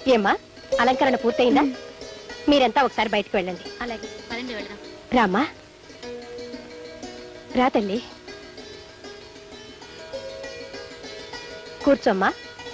ఏమ్మా అలంకరణ పూర్తయిందా మీరంతా ఒకసారి బయటకు వెళ్ళండి అలాగే పదండి వెళ్దాం రామ్మా రా తల్లి కూర్చోమ్మా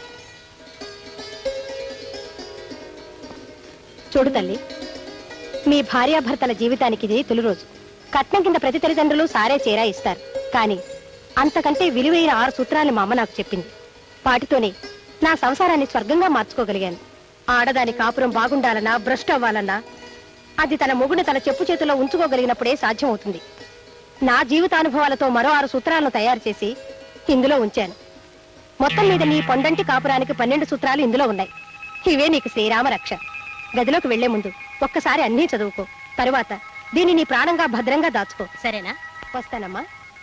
చూడు తల్లి మీ భార్యాభర్తల జీవితానికి ఇది తొలి రోజు కట్నం కింద ప్రతి తల్లిదండ్రులు సారే చేరా ఇస్తారు కానీ అంతకంటే విలువైన ఆరు సూత్రాలు మా అమ్మ నాకు చెప్పింది వాటితోనే నా సంసారాన్ని స్వర్గంగా మార్చుకోగలిగాను ఆడదాని కాపురం బాగుండాలన్నా భ్రష్టు అవ్వాలన్నా అది తన మొగుడు తన చెప్పు చేతిలో ఉంచుకోగలిగినప్పుడే సాధ్యమవుతుంది నా జీవితానుభవాలతో మరో ఆరు సూత్రాలను తయారు చేసి ఇందులో ఉంచాను మొత్తం మీద నీ పొండంటి కాపురానికి పన్నెండు సూత్రాలు ఇందులో ఉన్నాయి ఇవే నీకు శ్రీరామ రక్ష గదిలోకి వెళ్లే ముందు ఒక్కసారి అన్నీ చదువుకో తరువాత దీన్ని నీ ప్రాణంగా భద్రంగా దాచుకో సరేనా వస్తానమ్మా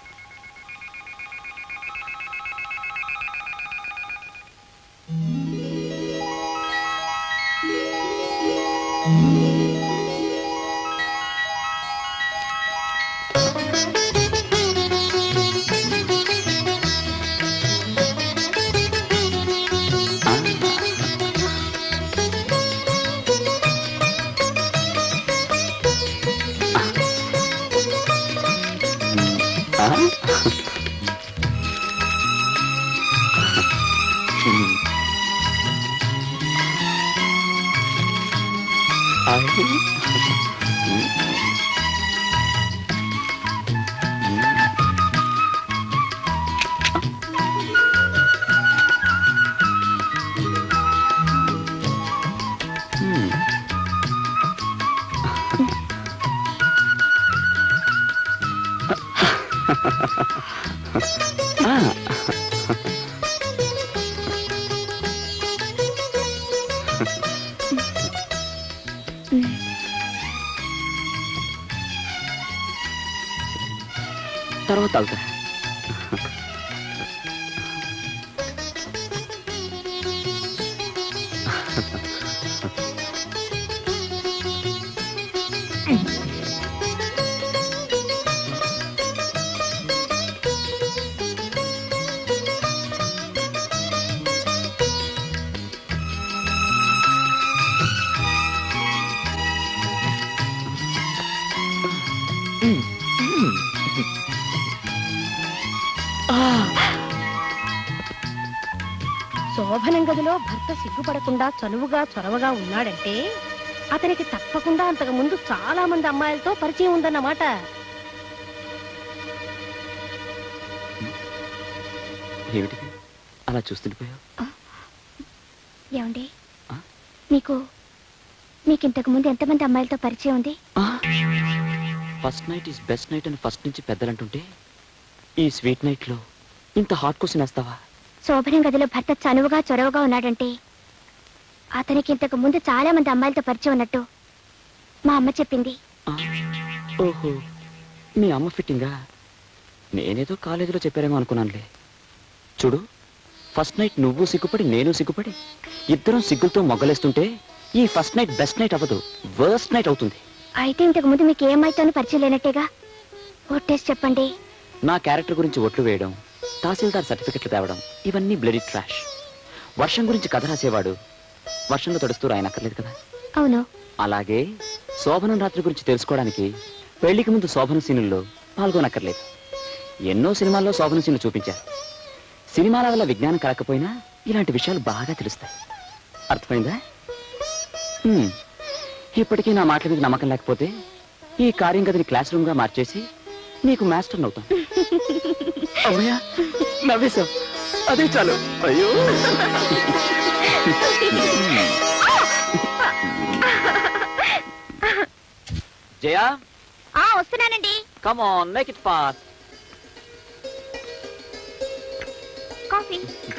తర్వాత తాగుతా శోభనం గదిలో భర్త సిగ్గుపడకుండా చనువుగా చొరవగా ఉన్నాడంటే అతనికి తప్పకుండా అంతకు ముందు చాలా మంది అమ్మాయిలతో పరిచయం ఉందన్నమాట ఏమిటి అలా చూస్తుండిపోయావు ఏమండి ఆ? మీకు మీకు ఇంతకు ముందు ఎంతమంది అమ్మాయిలతో పరిచయం ఉంది first night is best night అని ఫస్ట్ నుంచి పెద్దలంటుంటే ఈ స్వీట్ నైట్ లో ఇంత హాట్ క్వశ్చన్ వేస్తావా శోభనం గదిలో భర్త చనువుగా చొరవగా ఉన్నాడంటే అతనికి ఇంతకు ముందు చాలా మంది అమ్మాయిలతో పరిచయం ఉన్నట్టు మా అమ్మ చెప్పింది ఆ, ఓహో మీ అమ్మ ఫిట్టింగా నేనేదో కాలేజీలో చెప్పారేమో అనుకున్నానులే చూడు ఫస్ట్ నైట్ నువ్వు సిగ్గుపడి నేను సిగ్గుపడి ఇద్దరం సిగ్గులతో మొగ్గలేస్తుంటే ఈ ఫస్ట్ నైట్ బెస్ట్ నైట్ అవ్వదు వర్స్ట్ నైట్ అవుతుంది అయితే ఇంతకు ముందు మీకు ఏ అమ్మాయితోనూ పరిచయం లేనట్టేగా ఒట్టేసి చెప్పండి నా క్యారెక్టర్ గురించి ఒట్లు వేయడం తహసీల్దార్ సర్టిఫికెట్లు తేవడం ఇవన్నీ బ్లడీ ట్రాష్ వర్షం గురించి కథ రాసేవాడు వర్షంలో తడుస్తూ రాయనక్కర్లేదు కదా అవును అలాగే శోభనం రాత్రి గురించి తెలుసుకోవడానికి పెళ్లికి ముందు శోభన సీనుల్లో పాల్గొనక్కర్లేదు ఎన్నో సినిమాల్లో శోభన సీన్లు చూపించారు సినిమాల వల్ల విజ్ఞానం కలకపోయినా ఇలాంటి విషయాలు బాగా తెలుస్తాయి అర్థమైందా హ్మ్. ఇప్పటికీ నా మాటల మీద నమ్మకం లేకపోతే ఈ కార్యం గదిని క్లాస్ రూమ్ గా మార్చేసి నీకు మాస్టర్ అవుతాం అవునయా నవ్వేశాం అదే చాలు అయ్యో జయా ఆ వస్తున్నానండి come on make it fast coffee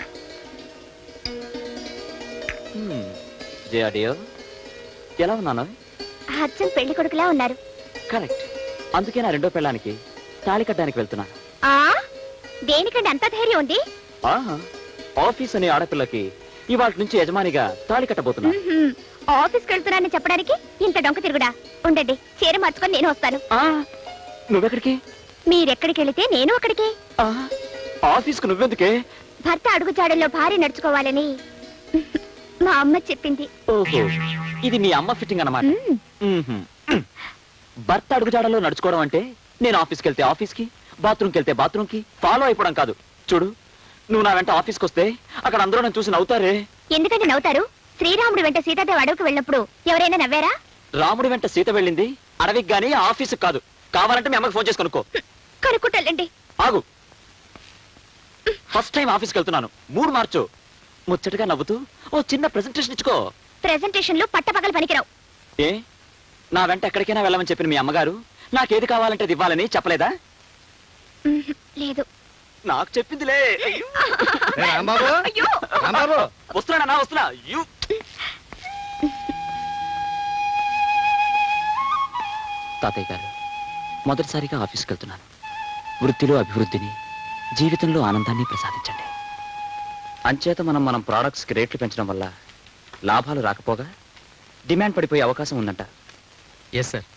Jaya dear ఎలా ఉన్నాను అచ్చం పెళ్లి కొడుకులా ఉన్నారు కరెక్ట్ అందుకే నా రెండో పెళ్ళానికి తాళి కట్టడానికి వెళ్తున్నాను ఆ దేనికండి అంత ధైర్యం ఉంది ఆహా ఆఫీస్ అనే ఆడపిల్లకి ఇవాళ నుంచి యజమానిగా తాళి కట్టబోతున్నా మ్మ్హ్మ్. ఆఫీస్కి వెళ్తున్నానని చెప్పడానికి ఇంత డొంక తిరుగుడా ఉండండి చీర మార్చుకొని నేను వస్తాను ఆ, నువ్వెక్కడికి మీరెక్కడికి వెళితే నేను అక్కడికి ఆ, ఆఫీస్కు నువ్వెందుకే భర్త అడుగుజాడల్లో భార్య నడుచుకోవాలని మా అమ్మ చెప్పింది ఓహో ఇది మీ అమ్మ ఫిట్టింగ్ అన్నమాట మ్మ్. మ్మ్హ్మ్. భర్త అడుగుజాడలో నడుచుకోవడం అంటే నేను ఆఫీస్కి వెళ్తే ఆఫీస్కి బాత్రూమ్కి వెళ్తే బాత్రూమ్కి ఫాలో అయిపోవడం కాదు చూడు నువ్వు నా వెంట ఆఫీస్కి వస్తే అక్కడ అందరూ నన్ను చూసి నవ్వుతారే ఎందుకంటే నవ్వుతారు శ్రీరాముడు వెంట సీతాదేవి అడవికి వెళ్ళినప్పుడు ఎవరైనా నవ్వారా రాముడి వెంట సీత వెళ్ళింది అడవికి గానీ ఆఫీస్కి కాదు కావాలంటే మీ అమ్మకి ఫోన్ చేసి కనుక్కో కనుక్కుంటాలండి ఆగు ఫస్ట్ టైం ఆఫీస్కి వెళ్తున్నాను మూడు మార్చు ముచ్చటగా నవ్వుతూ ఓ చిన్న ప్రెజెంటేషన్ ఇచ్చుకో ప్రెజెంటేషన్లు పట్టపగలు పనికిరావు ఏ నా వెంట ఎక్కడికైనా వెళ్ళమని చెప్పిన మీ అమ్మగారు నాకేది కావాలంటే అది ఇవ్వాలని చెప్పలేదా మ్మ్. లేదు నాకు చెప్పిందిలే ఏ రాంబాబు అయ్యో రాంబాబు వస్తున్నా నా వస్తున్నా యు తాతయ్య గారు మొదటిసారిగా ఆఫీస్కి వెళ్తున్నాను వృత్తిలో అభివృద్ధిని జీవితంలో ఆనందాన్ని ప్రసాదించండి అంచేత మనం మనం ప్రోడక్ట్స్కి రేట్లు పెంచడం వల్ల లాభాలు రాకపోగా డిమాండ్ పడిపోయే అవకాశం ఉందంట ఎస్ సార్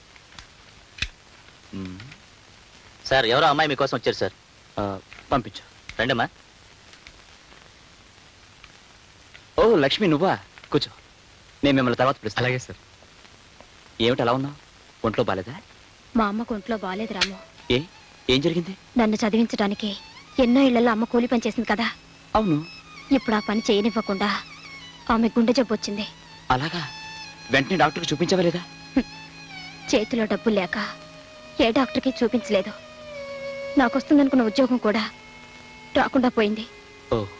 మ్మ్. సార్ ఎవరో అమ్మాయి మీకోసం వచ్చారు సార్ ఆ, పంపించు రండమ్మా ఓ లక్ష్మి నువ్వా కూర్చో నేను మిమ్మల్ని తర్వాత పిలుస్తాను అలాగే సార్ ఏమిటి అలా ఉన్నావు ఒంట్లో బాలేదా మా అమ్మకు ఒంట్లో బాలేదు రాము ఏ ఏం జరిగింది నన్ను చదివించడానికి ఎన్నో ఇళ్లలో అమ్మ కూలి పని చేసింది కదా అవును ఇప్పుడు ఆ పని చేయనివ్వకుండా ఆమె గుండె జబ్బు వచ్చింది అలాగా వెంటనే డాక్టర్కి చూపించవలేదా చేతిలో డబ్బులు లేక ఏ డాక్టర్కి చూపించలేదు నాకొస్తుందనుకున్న ఉద్యోగం కూడా రాకుండా పోయింది ఓహో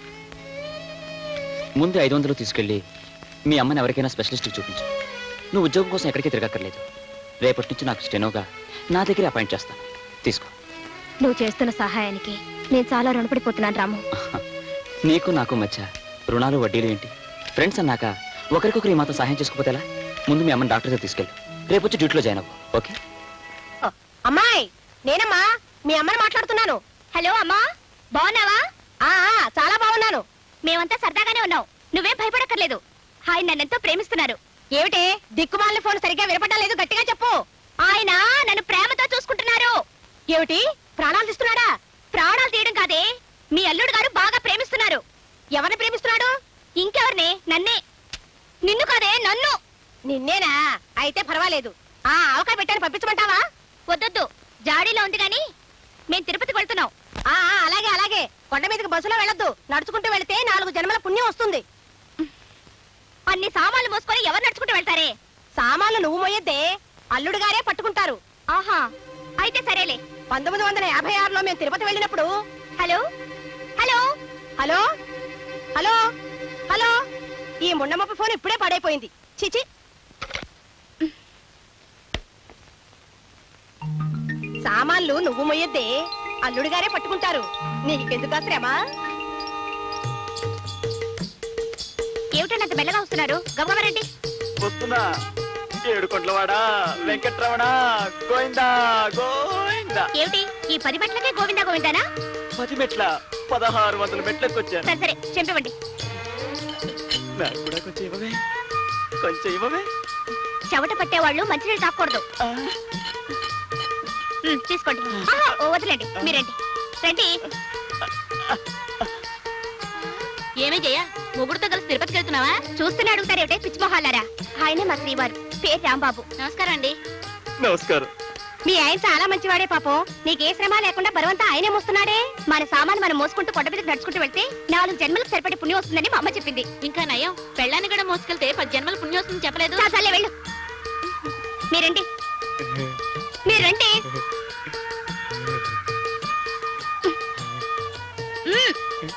ముందు ఐదు వందలు తీసుకెళ్ళి మీ అమ్మని ఎవరికైనా స్పెషలిస్ట్కి చూపించు నువ్వు ఉద్యోగం కోసం ఎక్కడికి తిరగక్కర్లేదు రేపటి నుంచి నాకు స్టెనోగా నా దగ్గరే అపాయింట్ చేస్తాను తీసుకో నువ్వు చేస్తున్న సహాయానికి నేను చాలా రుణపడిపోతున్నాను రాము నీకు నాకు మధ్య రుణాలు వడ్డీలు ఏంటి ఫ్రెండ్స్ అన్నాక ఒకరికొకరు ఈ మాత్రం సహాయం చేసుకోకపోతే ఎలా ముందు మీ అమ్మని డాక్టర్ దగ్గర తీసుకెళ్ళు రేపు వచ్చి డ్యూటీలో జాయిన్ అవ్వు ఓకే అమ్మాయి నేనమ్మా మీ అమ్మని మాట్లాడుతున్నాను హలో అమ్మా బాగున్నావా ఆ ఆ, చాలా బాగున్నాను మేమంతా సరదాగానే ఉన్నాం నువ్వేం భయపడక్కర్లేదు ఆయన నన్నెంతో ప్రేమిస్తున్నారు ఏమిటి దిక్కుమాలిన ఫోన్ సరిగ్గా వినపడడం లేదు గట్టిగా చెప్పు ఆయన నన్ను ప్రేమతో చూసుకుంటున్నారు ఏమిటి ప్రాణాలు తీస్తున్నాడా ప్రాణాలు తీయడం కాదే మీ అల్లుడు గారు బాగా ప్రేమిస్తున్నారు ఎవరిని ప్రేమిస్తున్నాడు ఇంకెవరిని నన్నే నిన్ను కాదే నన్ను నిన్నేనా అయితే పర్వాలేదు ఆ ఆవకాయ పెట్టాను పంపించమంటావా వద్దొద్దు జాడీలో ఉంది గాని మేం తిరుపతికి వెళ్తున్నాం ఆ ఆ, అలాగే అలాగే కొండ మీదకి బస్సులో వెళ్ళొద్దు నడుచుకుంటూ వెళితే నాలుగు జన్మల పుణ్యం వస్తుంది అన్ని సామాన్లు మోసుకొని ఎవరు నడుచుకుంటూ వెళ్తారే సామాన్లు నువ్వు మోయొద్దే అల్లుడు గారే పట్టుకుంటారు ఆహా అయితే సరేలే పంతొమ్మిది వందల యాభై ఆరులో మేము తిరుపతి వెళ్ళినప్పుడు hello hello hello hello hello ఈ ముండమప్ప ఫోన్ ఇప్పుడే పడైపోయింది చిచి సామాన్లు నువ్వు మొయ్యొద్దే అల్లుడు గారే పట్టుకుంటారు నీకెందుకు ఆ శ్రమ ఏమిటన్నంత మెల్లగా వస్తున్నారు గమగమరండి వస్తున్నా ఏడుకొండలవాడా వెంకట్రమణ గోవిందా గోవిందా ఏమిటి ఈ పది మెట్లకే గోవిందా గోవిందానా పది మెట్ల పదహారు వందల మెట్లకు వచ్చాను సరే సరే చెంపివ్వండి నాకు కూడా కొంచెం ఇవ్వవే కొంచెం ఇవ్వవే చెవట పట్టేవాళ్ళు మంచినీళ్ళు తాకూడదు ఆ, ఉమ్, తీసుకోండి ఆహా, ఓ వదిలేండి మీరండి రండి ఏమే జయ మొగుడుతో కలిసి తిరుపతికి వెళ్తున్నావా చూస్తూనే అడుగుతారేమిటే పిచ్చి మొహాలారా ఆయనే మా శ్రీవారు పేరు రాంబాబు నమస్కారం అండి నమస్కారం మీ ఆయన చాలా మంచివాడే పాపం నీకే శ్రమ లేకుండా బరువంతా ఆయనే మోస్తున్నాడే మన సామాను మనం మోసుకుంటూ కొండ మీదకి నడుచుకుంటూ వెళ్తే నాలుగు జన్మలకు సరిపడే పుణ్యం వస్తుందని మా అమ్మ చెప్పింది ఇంకా నయం పెళ్ళాన్ని కూడా మోసుకెళ్తే పది జన్మల పుణ్యం వస్తుందని చెప్పలేదు చాలే వెళ్ళు మీరండి మీరండి మ్మ్.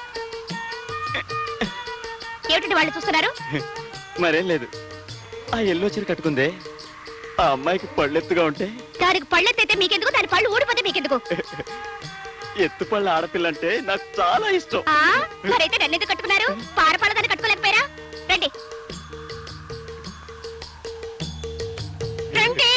ఏమిటండి వాళ్ళు చూస్తున్నారు మరేం లేదు ఆ ఎల్లో చీర కట్టుకుందే ఆ అమ్మాయికి పళ్ళెత్తుగా ఉంటే దానికి పళ్ళెత్తైతే మీకెందుకు దాని పళ్ళు ఊడిపోతే మీకెందుకు ఎత్తుపళ్ళ ఆడపిల్ల అంటే నాకు చాలా ఇష్టం ఆ మరైతే నన్ను ఎందుకు కట్టుకున్నారు పారపాల దాన్ని కట్టుకోలేకపోయారా రండి రండి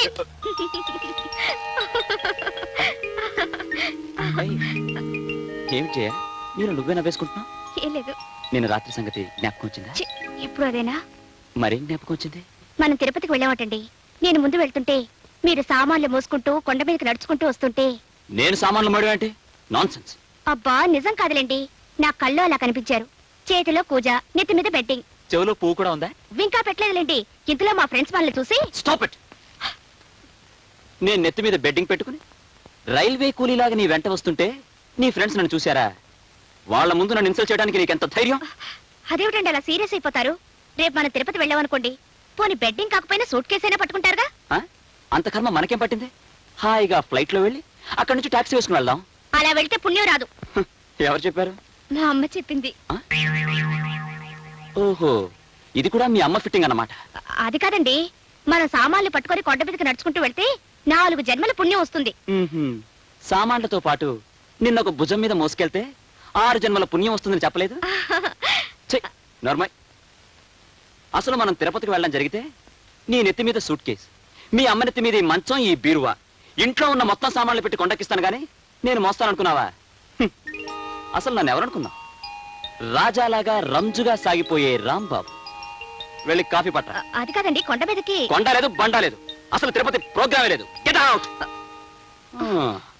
ఏయ్, ఏమి చేయ నేను నువ్వే నవ్వేసుకుంటున్నావు ఏం లేదు నేను రాత్రి సంగతి జ్ఞాపకం వచ్చిందా ఛీ, ఇప్పుడు అదేనా మరేం జ్ఞాపకం వచ్చింది మనం తిరుపతికి వెళ్ళామటండి నేను ముందు వెళ్తుంటే మీరు సామాన్లు మోసుకుంటూ కొండ మీదకి నడుచుకుంటూ వస్తుంటే నేను సామాన్లు మడి అంటే నాన్ సెన్స్ అబ్బా నిజం కాదులేండి నా కళ్ళు అలా కనిపించారు చేతిలో కూజ నెత్తి మీద బెట్టింగ్ చెవిలో పువ్వు కూడా ఉందా ఇంకా పెట్టలేదులేండి ఇంతలో మా ఫ్రెండ్స్ వాళ్ళని చూసి స్టాప్ ఇట్ నేను నెత్తి మీద బెడ్డింగ్ పెట్టుకుని రైల్వే కూలీలాగా నీ వెంట వస్తుంటే నీ ఫ్రెండ్స్ నన్ను చూశారా వాళ్ళ ముందు నన్ను ఇన్సల్ట్ చేయడానికి నీకెంత ధైర్యం అదేమిటండి అలా సీరియస్ అయిపోతారు రేపు మన తిరుపతి వెళ్ళామనుకోండి పోనీ బెడ్డింగ్ కాకపోయినా సూట్ కేసైనా పట్టుకుంటారుగా ఆ? అంత కర్మ మనకేం పట్టింది హాయిగా ఫ్లైట్ లో వెళ్ళి అక్కడి నుంచి టాక్సీ వేసుకుని వెళ్దాం అలా వెళ్తే పుణ్యం రాదు హ్, ఎవరు చెప్పారు మా అమ్మ చెప్పింది ఓహో ఇది కూడా మీ అమ్మ ఫిట్టింగ్ అన్నమాట అ- అది కాదండి మన సామాన్లు పట్టుకొని కొండ మీదకి నడుచుకుంటూ వెళ్తే నాలుగు జన్మల పుణ్యం వస్తుంది మ్మ్హ్మ్. సామాన్లతో పాటు నిన్న ఒక భుజం మీద మోసుకెళ్తే ఆరు జన్మల పుణ్యం వస్తుందని చెప్పలేదు ఛీ, నోర్మయ్ అసలు మనం తిరుపతికి వెళ్ళడం జరిగితే నీ నెత్తి మీద సూట్ కేస్ మీ అమ్మ నెత్తి మీద ఈ మంచం ఈ బీరువా ఇంట్లో ఉన్న మొత్తం సామాన్లు పెట్టి కొండకిస్తాను గానీ నేను మోస్తాననుకున్నావా హ్మ్. అసలు నన్ను ఎవరనుకున్నావు రాజాలాగా రంజుగా సాగిపోయే రాంబాబు వెళ్ళి కాఫీ పట్ట అ- అది కాదండి కొండ మీదకి కొండ లేదు బండ లేదు అసలు తిరుపతి ప్రోగ్రామే లేదు గెట్ అవుట్